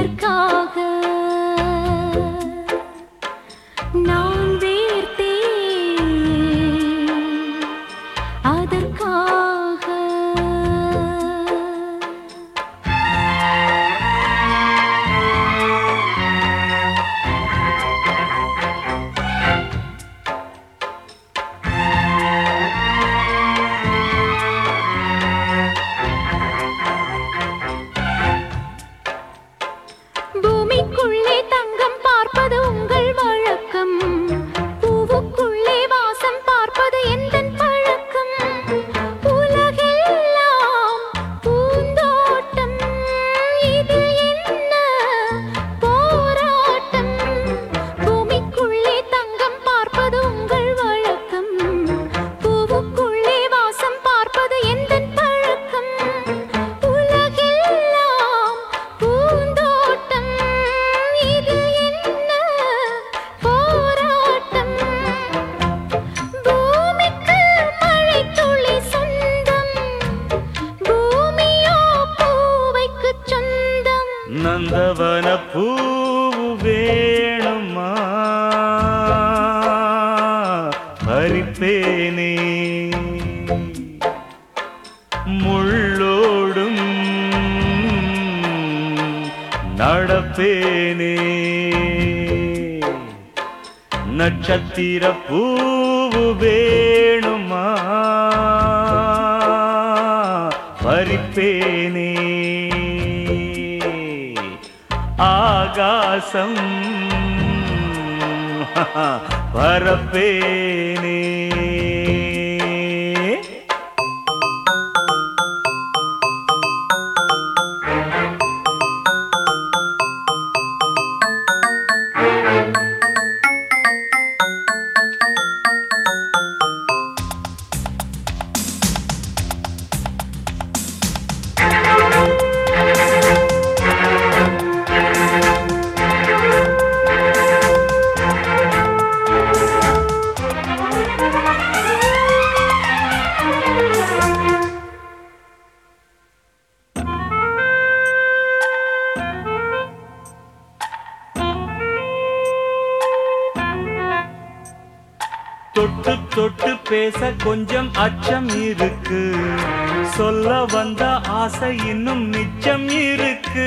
எதற்காக நான் வேர்த்தேன் அதற்காக பூமிக்குள்ளே தங்கம் பார்ப்பது உங்கள் வழக்கம் பூவுக்குள்ளே வாசம் பார்ப்பது எந்தன் பழக்கம் உலகெல்லாம் பூந்தோட்டம் இது என்ன போராட்டம் பூமிக்குள்ளே தங்கம் பார்ப்பது உங்கள் வழக்கம் பூவுக்குள்ளே வாசம் பார்ப்பது எந்தன் பழக்கம் உலகெல்லாம் பூந்தோட்டம் இது என்ன போராட்டம் பூமிக்கு மழை துளி சொந்தம் பூமியோ பூவைக்கு சொந்தம் நந்தவன பூவு வேணுமா பறிப்பேனே முள்ளோடும் நடப்பேனே நட்சத்திர பூவு வேணுமா பறிப்பேனே ஆகாசம் பரப்பேனே தொட்டு தொட்டு பேச கொஞ்சம் அச்சம் இருக்கு சொல்ல வந்த ஆசை இன்னும் மிச்சம் இருக்கு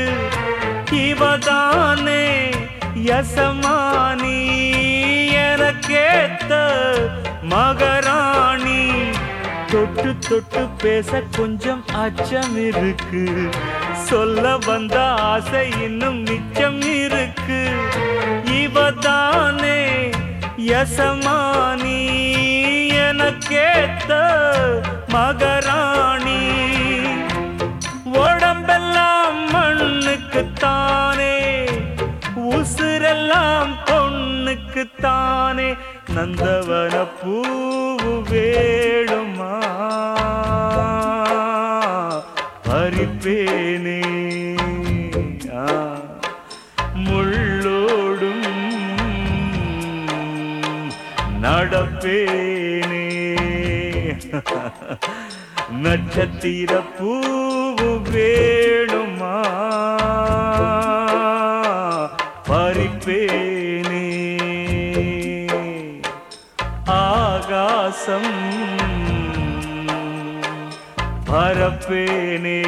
இவதானே யசமானி எனக்கேத்த மகராணி தொட்டு தொட்டு பேச கொஞ்சம் அச்சம் இருக்கு சொல்ல வந்த ஆசை இன்னும் மிச்சம் இருக்கு இவதானே யசமானி எனக்கேத்த மகராணி உடம்பெல்லாம் மண்ணுக்குத்தானே உசுரெல்லாம் பொண்ணுக்குத்தானே நந்தவன பூவு வேணுமா பறிப்பேனே ஆ, முள்ளோடும் நடப்பேனே நட்சத்திர பூவு வேணுமா பறிப்பேனே ஆகாசம் பரப்பேனே